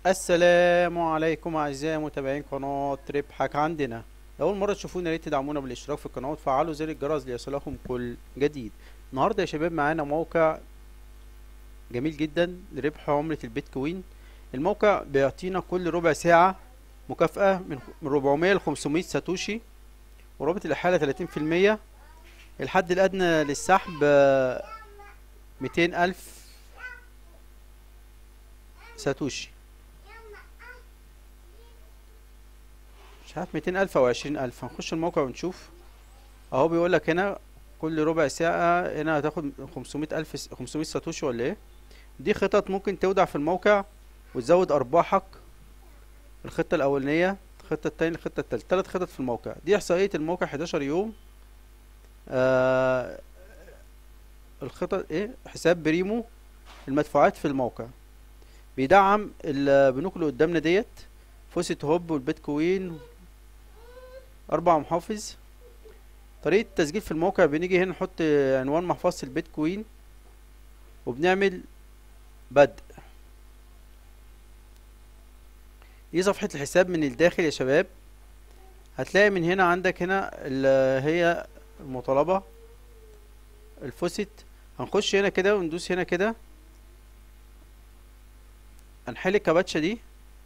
السلام عليكم اعزائي متابعين قناة ربحك عندنا لو اول مرة تشوفونا يا ريت تدعمونا بالاشتراك في القناة وتفعلوا زر الجرس ليصلكم كل جديد النهاردة يا شباب معانا موقع جميل جدا لربح عملة البيتكوين الموقع بيعطينا كل ربع ساعة مكافأة من من 400 ل 500 ساتوشي ورابط الإحالة 30 في المية الحد الأدنى للسحب آه، 200 ألف ساتوشي مش عارف ميتين ألف أو عشرين ألف هنخش الموقع ونشوف أهو بيقولك هنا كل ربع ساعة هنا هتاخد خمسمية ألف خمسمية ساتوشي ولا ايه دي خطط ممكن تودع في الموقع وتزود أرباحك الخطة الأولانية الخطة التانية الخطة التالتة تلات خطط في الموقع دي إحصائية الموقع حداشر يوم آه الخطط ايه حساب بريمو المدفوعات في الموقع بيدعم البنوك اللي قدامنا ديت فوسيت هوب والبيتكوين اربع محافظ طريقة التسجيل في الموقع بنيجي هنا نحط عنوان محفظة البيتكوين وبنعمل بدء دي صفحة الحساب من الداخل يا شباب هتلاقي من هنا عندك هنا اللي هي المطالبة الفوسيت هنخش هنا كده وندوس هنا كده هنحل الكباتشة دي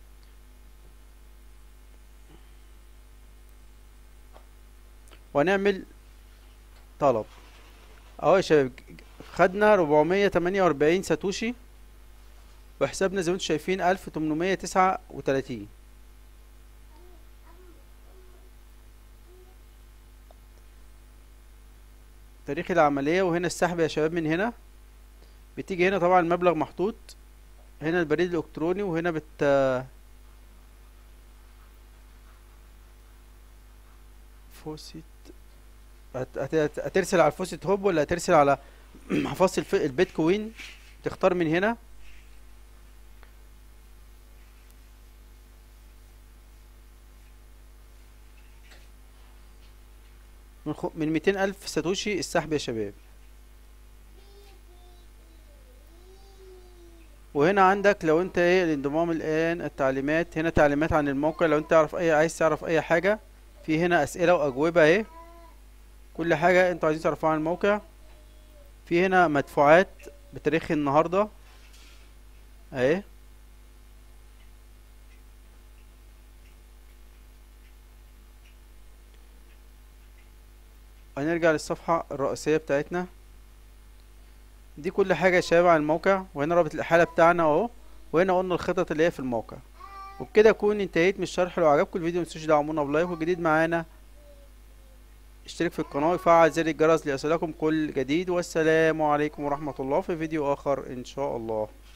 وهنعمل طلب اهو يا شباب خدنا 448 ساتوشي وحسابنا زي ما انتم شايفين 1839 تاريخ العملية وهنا السحب يا شباب من هنا بتيجي هنا طبعا المبلغ محطوط هنا البريد الالكتروني وهنا بت فوسيت هت- هت- هترسل على الفوسيت هوب ولا هترسل على محفظة الف- البيتكوين تختار من هنا من خ... من 200 ألف ساتوشي السحب يا شباب وهنا عندك لو انت ايه الانضمام الان التعليمات هنا تعليمات عن الموقع لو انت تعرف اي عايز تعرف اي حاجة في هنا اسئلة واجوبة اهي كل حاجة انتوا عايزين تعرفوها عن الموقع في هنا مدفوعات بتاريخ النهاردة اهي هنرجع للصفحة الرئيسية بتاعتنا دي كل حاجة يا شباب عن الموقع وهنا رابط الإحالة بتاعنا اهو وهنا قلنا الخطط اللي هي في الموقع وبكده أكون انتهيت من الشرح لو عجبكم الفيديو متنسوش تدعمونا بلايك والجديد معانا اشترك في القناة وفعل زر الجرس ليصلكم كل جديد والسلام عليكم ورحمة الله في فيديو آخر إن شاء الله